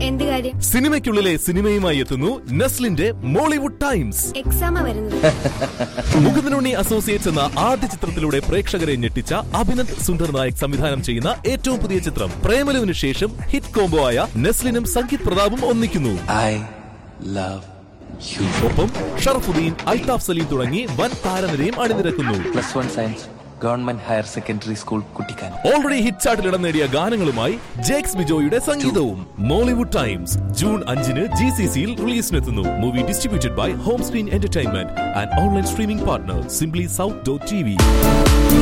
എന്ത് കാര്യം സിനിമയ്ക്കുള്ളിലെ സിനിമയുമായി എത്തുന്നു നെസ്ലിന്റെ മോളിവുഡ് ടൈംസ് എക്സാമാ വരുന്നത് മുകുന്ദനുണ്ണി അസോസിയേറ്റ്സ് എന്ന ആദ്യ ചിത്രത്തിലൂടെ പ്രേക്ഷകരെ ഞെട്ടിച്ച അഭിനന്ദ് സുന്ദർ നായക് സംവിധാനം ചെയ്യുന്ന ഏറ്റവും പുതിയ ചിത്രം പ്രേമലുവിന് ശേഷം ഹിറ്റ് കോംബോ ആയ നെസ്ലിനും സംഗീത് പ്രതാപും ഒന്നിക്കുന്നു I love you. ഒപ്പം ഷറഫുദ്ദീൻ അൽതാഫ് സലീം തുടങ്ങി വൻ താരനിരയും അണിനിരക്കുന്നു Plus one science, government higher secondary school, Kutikan. Already hit ചാർട്ടിൽ ഇടം നേടിയ ഗാനങ്ങളുമായി ജേക്സ് ബിജോയുടെ സംഗീതവും മോളിവുഡ് ടൈംസ് ജൂൺ അഞ്ചിന് ജി സി സിയിൽ റിലീസിനെത്തുന്നു movie distributed by Home Screen Entertainment and online streaming partner Simply South dot T V